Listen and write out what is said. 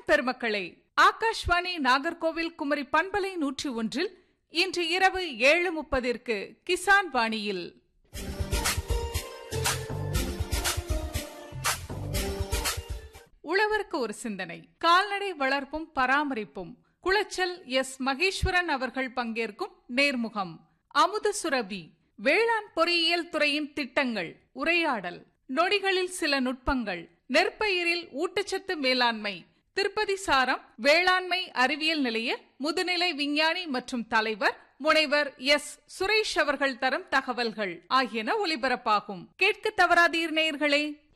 பெருமக்களே ஆகாஷ்வாணி நாகர்கோவில் குமரி பண்பலை நூற்றி ஒன்றில் இன்று இரவு ஏழு முப்பதிற்கு கிசான் வாணியில் உழவருக்கு ஒரு சிந்தனை கால்நடை வளர்ப்பும் பராமரிப்பும் குளச்சல் எஸ் மகேஸ்வரன் அவர்கள் பங்கேற்கும் நேர்முகம் அமுத சுரபி வேளாண் பொறியியல் துறையின் திட்டங்கள் உரையாடல் நொடிகளில் சில நுட்பங்கள் நெற்பயிரில் ஊட்டச்சத்து மேலாண்மை திருப்பதி சாரம் வேளாண்மை அறிவியல் நிலைய முதுநிலை விஞ்ஞானி மற்றும் தலைவர் முனைவர் எஸ் சுரேஷ் அவர்கள் தரும் தகவல்கள் ஆகியன ஒலிபரப்பாகும் கேட்க தவறாதீர் நேயர்களே